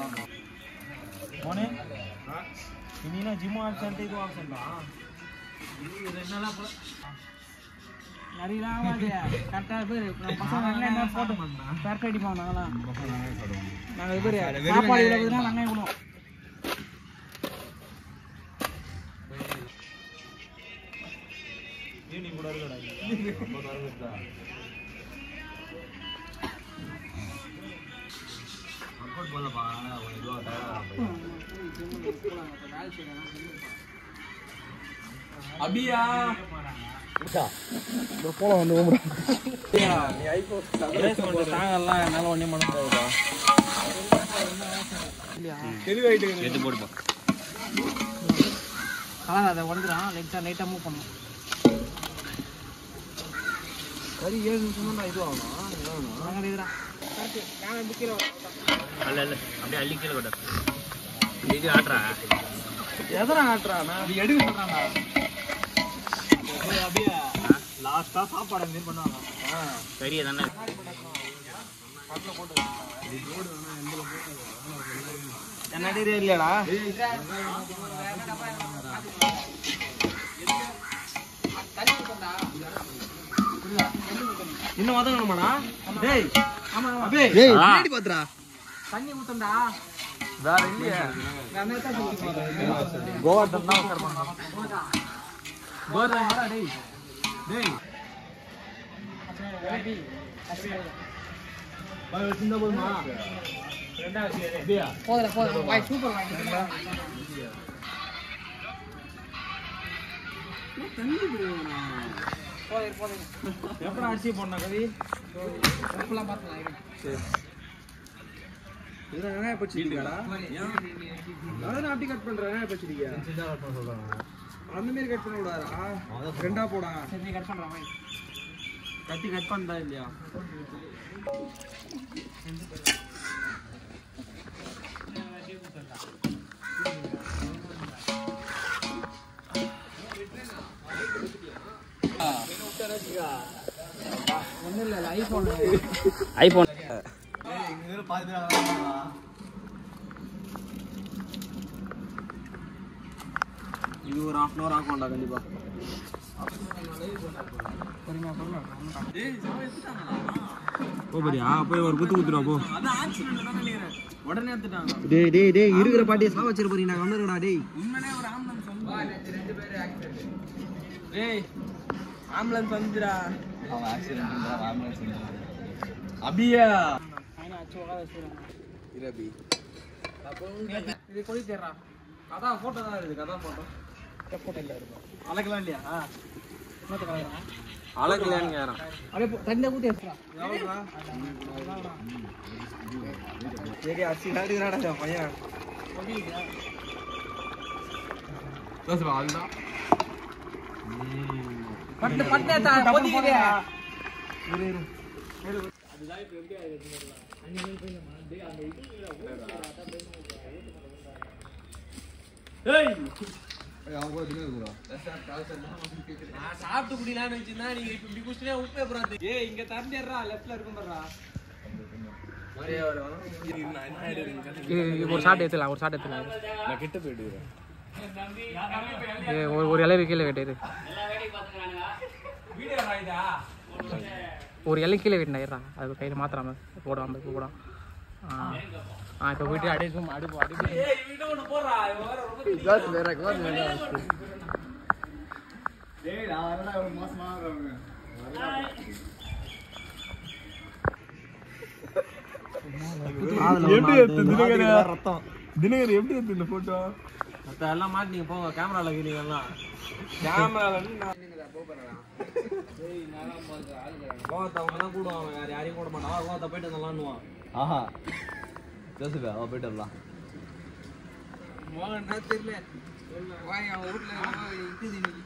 மோனே இன்னினா gym absent இது ஆப்சென்டா நிறையலாம் கரெக்டாக பேர் பசங்க வெங்காயம் போட்டு பெரட்டை அடிப்போம் நாங்களாம் நாங்கள் இது பேர் சாப்பாடு இவ்வளோ வெங்காயம் கொடுவோம் ஈவினிங் கூட இருக்கடா அபியா போல வந்து ரேஸ் பண்ணுற தாங்கலாம் என்னால் ஒன்றே பண்ண முடியாதுடா கலர் அதை உடஞ்சிடும் லைட்டாக லைட்டாக மூவ் பண்ணணும் சரி ஏழு நிமிஷம் தான் இது ஆகணும் நாங்கள் இதுடா கரெக்டு நாங்கள் இந்த கீழே அல்ல இல்ல அப்படியே அள்ளி கீழே விட இது ஆட்டுறா எதனா ஆட்டுறானா அது எடுக்க சொல்கிறாங்க அப்படியே லாஸ்ட்டாக சாப்பாடு மாரி பண்ணுவாங்க சரியா தானே என்னடி இல்லையாடா இன்னும் வதங்கணுமாடா டேய் ஆமாம் ஆமாம் அபே ஆ. பின்னாடி பாத்துடா தண்ணி ஊற்றண்டா வேற இல்லையா அந்த தான் சொல்லி கோவா தான் உட்கார் கோவா வாடா டேய் டேய் பாய் வச்சிருந்தா போதுமா ரெண்டாவது அப்படியா போதும் போதும் வாய் சூப்பர் வாங்கி போதும் போதும் எப்படா அரிசி போடணும் கவி உப்புலாம் பார்த்துலாம் இருங்க இதுல வெங்காயம் பச்சிருக்கீங்களா அதான் அப்படி கட் பண்றேன் வெங்காயம் பச்சிருக்கியா அந்த மாதிரி கட் பண்ண கூடாதா ரெண்டா போடா சரி நீ கட் பண்ணுறேன் வாய் கத்தி கட் பண்ணா இல்லையா ஒன்றும் இல்லை ஐஃபோன் ஐபோன் இது ஒரு ஹாஃப் அன் அவர் ஆகும்டா கண்டிப்பா பொறுமையாக பொறுமையாக போ போறியா போய் ஒரு குத்து குத்துருவா போ உடனே எடுத்துட்டாங்க டேய் டேய் டேய் இருக்கிற பாட்டியை சா வச்சிரு போறீங்க நான் கம்மிடா டேய் உண்மையிலே ஒரு ஆம்புலன்ஸ் வந்து ரெண்டு பேர் ஆக்சிடென்ட் டேய் ஆம்புலன்ஸ் வந்துடா அவன் ஆக்சிடென்ட் ஆம்புலன்ஸ் அபியா ஆனால் அச்சு உட்கார வச்சுருவாங்க இரபி இது கொடி தேர்றா அதான் போட்டோ தான் இருக்கு அதான் போட்டோ போட்டோ இல்லை இருக்கும் அழகலாம் இல்லையா இன்னொரு கலர் அழகலையான்னு கேறேன் அப்படியே போ- தண்ணியை ஊற்றி எடுத்துடா எவ்வளோடா சரி அரிசி நாடுகிறாடா பையன் அதுதான் பட்டு பட்டு தா பொதிக்குது இரு இரு நான் சாப்பிட்டு குடிலான்னு வச்சிருந்தா நீங்க இப்ப இப்படி குடிச்சுனே உப்பே போறாது ஏய் இங்க தரண்டேறா லெஃப்ட்ல இருக்கும் பாருடா ஒரு ஷாட் எடுத்துலாம் ஒரு ஷாட் எடுத்துலாம் நான் கிட்ட போயிடுறேன் ஒரு ஒரு இலை கீழே வெட்டிடு ஒரு இலை கீழே வெட்டினா அது கையில் மாத்திராம போடாம இப்போ போடாம ஆ ஆ இப்போ போயிட்டு அடி சும்மா அடி அடி எப்படி எடுத்து தினகர ரத்தம் தினகர் எப்படி எடுத்து இந்த போட்டோ மத்த எல்லாம் மாட்டினீங்க போங்க கேமரால இருக்கிறீங்க எல்லாம் கேமரால கோவத்தை அவங்க தான் கூடுவாங்க வேற யாரையும் கூட மாட்டான் கோவத்தை போயிட்டு வந்தலாம்னுவான் ஆஹா ஜோசப் அவ போயிட்டு வரலாம் மோகன்னா தெரியல வாய் அவன் வீட்டில் இருக்குது இன்னைக்கு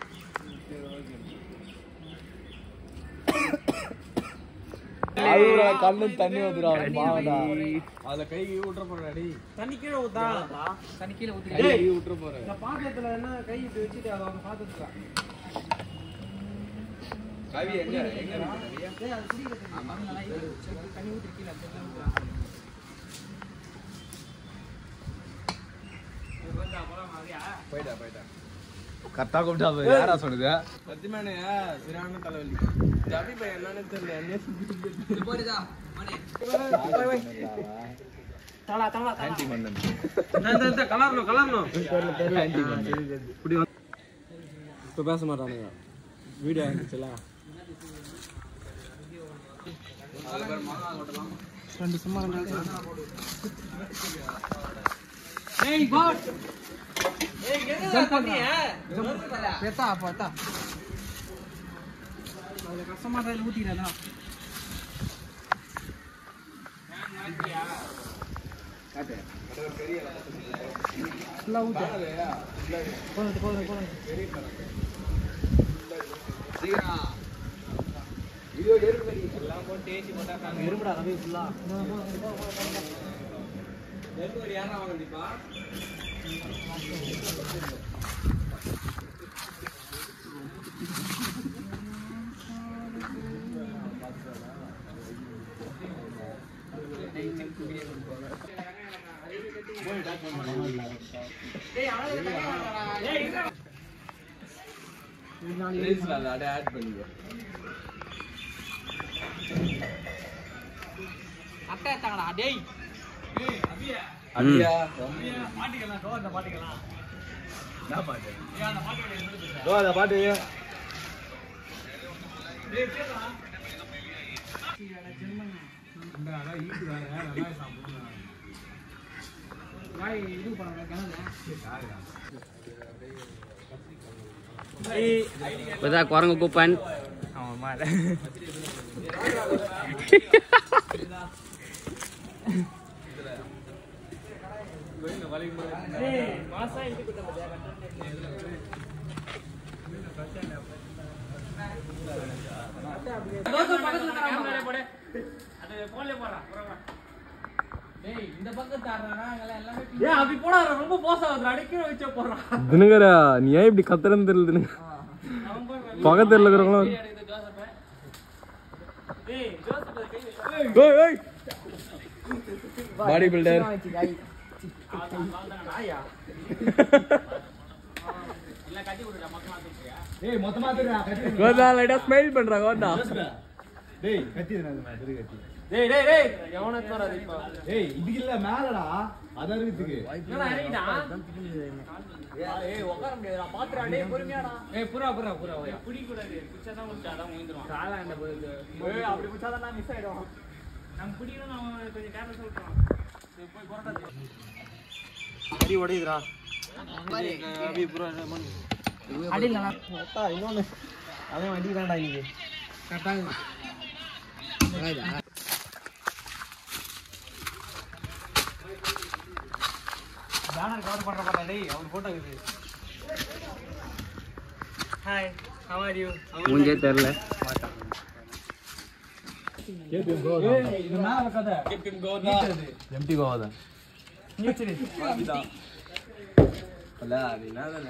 கண்ணு தண்ணி வந்துடும் மாவடா அதுல கை விட்டுற போறாடி தண்ணி கீழே ஊத்தா தண்ணி கீழே ஊற்றி கை விட்டுற போற இந்த பாத்திரத்துல என்ன கை இப்படி வச்சுட்டு அதை அவங்க பாத்திரத்துல கவி எங்க எங்க தண்ணி ஊற்றி கீழே போயிட்டா போயிட்டா கரெக்டா கூப்பிட்டா யாரா சொல்லுது சத்தியமான சரியான தலைவலி ஜபி பையன் என்னன்னு தெரியல என்ன போடுதா தலா தலா ஆன்டி மன்னன் கலர்ணும் கலர்ணும் இப்படி வந்து இப்போ பேச மாட்டானுங்க வீடியோ ஆரம்பிச்சுல ரெண்டு சும்மா ரெண்டு ஏய் காட் ஏய் என்ன பண்ணியா பெத்தா பெத்தா அது கஷ்டமா தான் ஊத்திறதா ஃபுல்லா ஊத்து போதும் போதும் போதும் எறும்புடா ரவி ஃபுல்லா அதை ஆட் பண்ணிக்கோ அட்டை எடுத்தாங்கடா டேய் அப்படியா அந்த பாட்டு வாய் இது பண்ணுங்க கிணறு இப்பதான் குரங்கு கூப்பன் டேய் இந்த பக்கத்து ஆடுறானா அங்க எல்லாமே ஏய் அப்படி போடா ரொம்ப போஸ் ஆகுது அடிக்க வச்ச போறான் தினகரா நீ ஏன் இப்படி கத்துறன்னு தெரியல தினங்க பக்கத்துல இருக்கிறவங்களும் டேய் ஜோசப் கை ஏய் பாடி பில்டர் வச்சு கை நாயா இல்ல கட்டி விடுடா மக்களா தூக்கியா ஏய் மொத்தமா தெரியா கோதா லைட்டா ஸ்மைல் பண்றா கோதா டேய் கத்தி கத்தி டேய் டேய் டேய் எவன தோறாது இப்போ ஏய் இதுக்கு இல்ல மேலடா அதான் இதுக்கு என்னடா இறங்கிடா ஏய் உட்கார முடியாதுடா பாத்துடா டேய் பொறுமையாடா ஏய் புறா புறா புறா புடி கூடாது புடிச்சா தான் புடிச்சா தான் ஊந்துரும் காலா என்ன போகுது ஏய் அப்படி புடிச்சா தான் நான் மிஸ் ஆயிடும் நம்ம பிடிக்கணும் நான் கொஞ்சம் கேர்ல சொல்றோம் போய் புறட்டா அடி உடையுதுடா அபி புரா அடிங்களா இன்னொன்னு அவன் வண்டி தான்டா இன்னைக்கு கரெக்டாக பேனர் கவர் பண்ற பாட்டா டேய் அவன் போட்டோ இருக்குது ஹாய் ஹவ் ஆர் யூ மூஞ்சே தெரியல இது மேல கதை கேப்டன் கோதா எம்டி கோவா நியூச்சரி அல்ல அது என்னதான்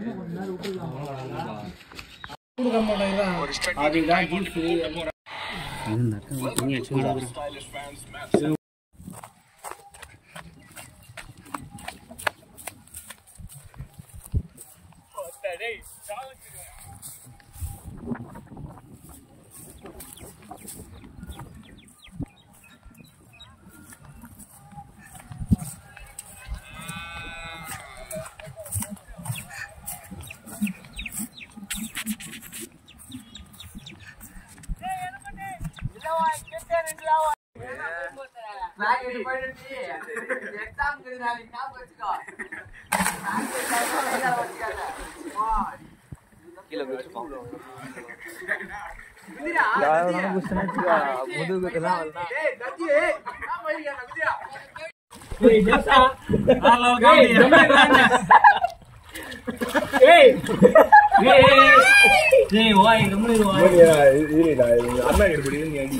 அதுதான் ஜூஸ் அண்ணா எப்படி நீ அடி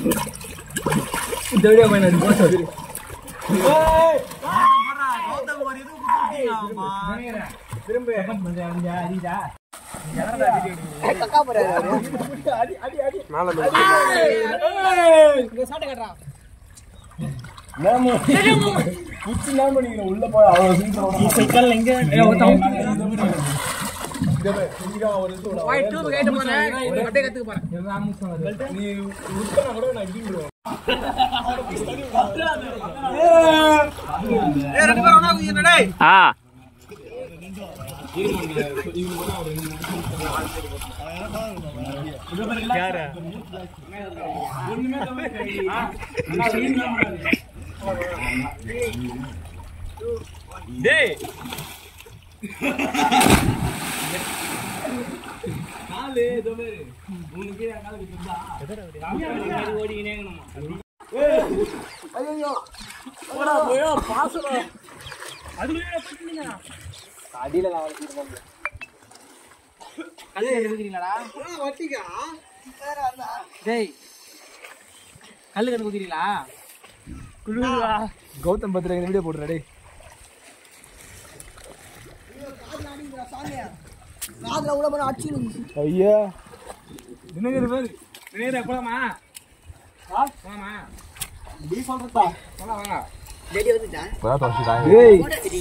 சாட்டை கட்டுறா ஆ டேய் கல்லு கண்ணு குதிரீங்களா கௌதம் பத்திர வீடியோ போடுறா டேய் ஐயா தினகர் பேர் தினகர் போலாமா போலாமா நீ சொல்றதா போலாம் வாங்க ஏய்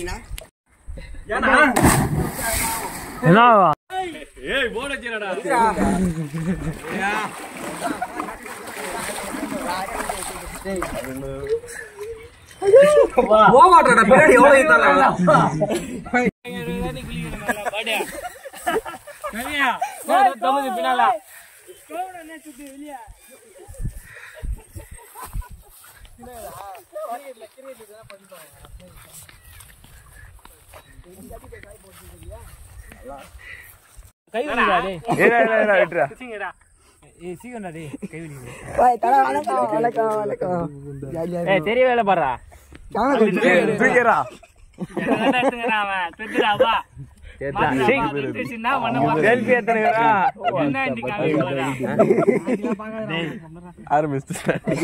என்னவா போக மாட்டேடா பின்னாடி எவ்வளவு இருந்தாலும் பின்னால கை வலிக்குதா டேய் ஏடா ஏடா ஏடா விட்டுறா சிங்கடா ஏய் சீக்கிரம்டா டேய் கை வலிக்குது ஏய் தெரிய வேலை பாறா தூக்கிறா செல்ஃபி எத்தனைடா ஆரம்பிச்சு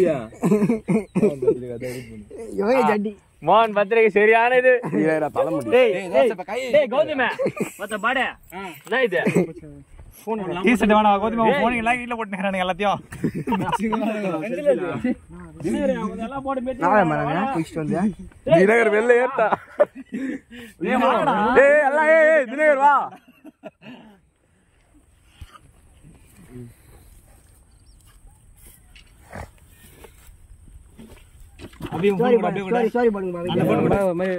மோகன் பத்திரிகை சரியான இது தலைமுடி டேய் டேய் கௌதமே மத்த பாடே என்ன இது டீசர்ட் வேணா கோதுமை போன் எல்லாம் வீட்ல போட்டுக்கிறானுங்க எல்லாத்தையும் அதெல்லாம் போட்டு மேத்தி தினகர் வெளில ஏத்தா ஏய் எல்லாம் ஏய் ஏய், தினகர் வா அப்படியே phone கூட, அப்படியே கூட.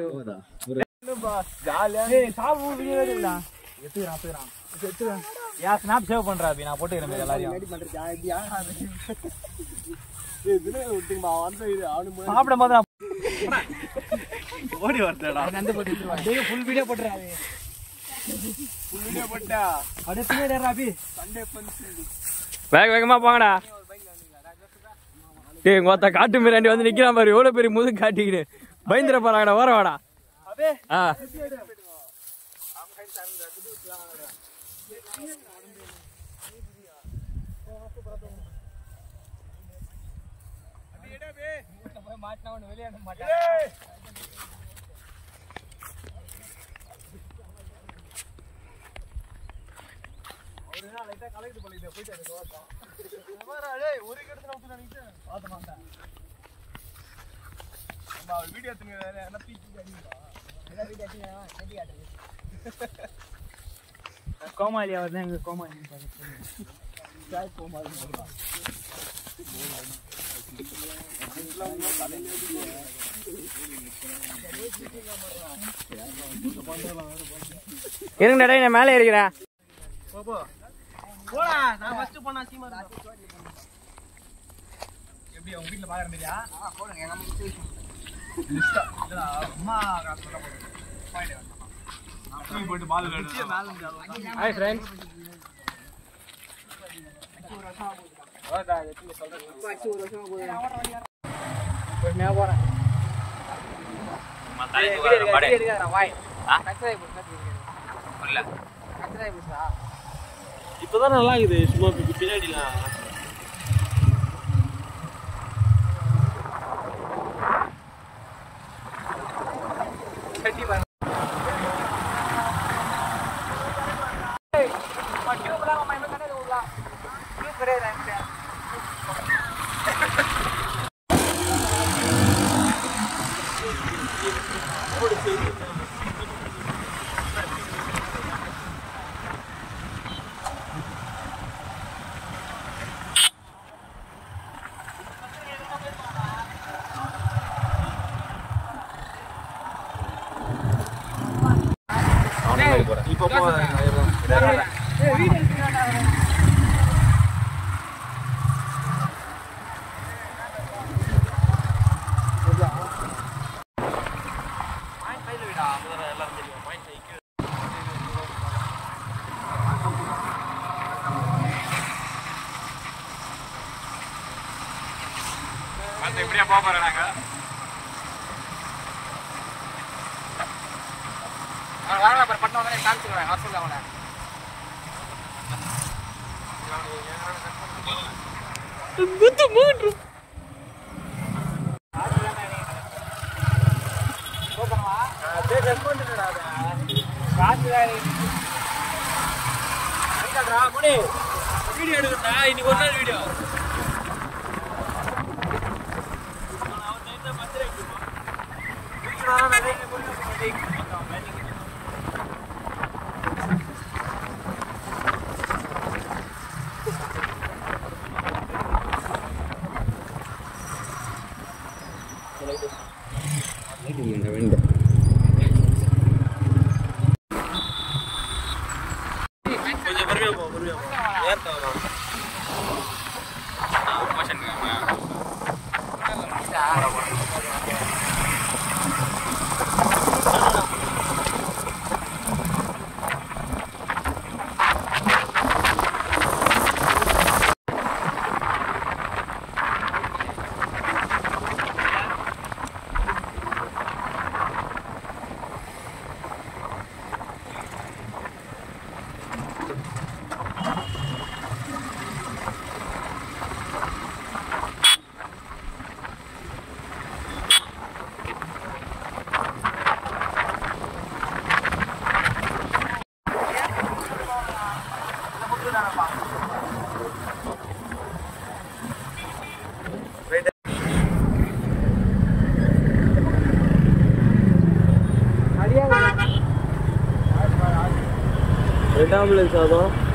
யா ஸ்னாப் சேவ் பண்றா அபி நான் போட்டுக்கிறேன் பாரு எல்லாரையும் சாப்பிடும் போது நான் ஓடி வரட்டா நந்து போட்டு டேய் ஃபுல் வீடியோ போட்டுறா அது ஃபுல் வீடியோ போட்டா அப்படியே பின்னாடி ஏறா அபி வேக வேகமா போங்கடா டேய் உங்க ஒருத்த காட்டு மிராண்டி வந்து நிக்கிறான் பாரு எவ்வளவு பெரிய முதுகு காட்டிக்கிட்டு பயந்துட போறாங்கடா ஓர வாடா ஆ மாட்டினவன் வெளியே மாட்டேன் கோமாளி அவர் தான் எங்க கோமாளி இருங்கடா டேய் நான் மேலே இருக்கிறேன் போடா நான் ஃபர்ஸ்ட் போனா சீமா எப்படி உங்க வீட்ல பாக்குற மாதிரியா போடுங்க எங்க அம்மா அம்மா காசு சொல்ல போயிட்டு பால் ஹாய் ஃப்ரெண்ட்ஸ் இப்பதான் நல்லா இருக்குது சும்மா பின்னாடிலாம் இப்போ போ இப்படியா போக போறோம் நாங்க வாங்க அப்புறம் பண்ண உடனே காமிச்சுக்கிறேன் வர சொல்ல அவனை வீடியோ எடுக்கணும்டா இன்னைக்கு ஒரு நாள் வீடியோ கொஞ்சம் பொறுமையா போ பொறுமையா போ ஏத்த வரும் ரெண்டாம் சாதம்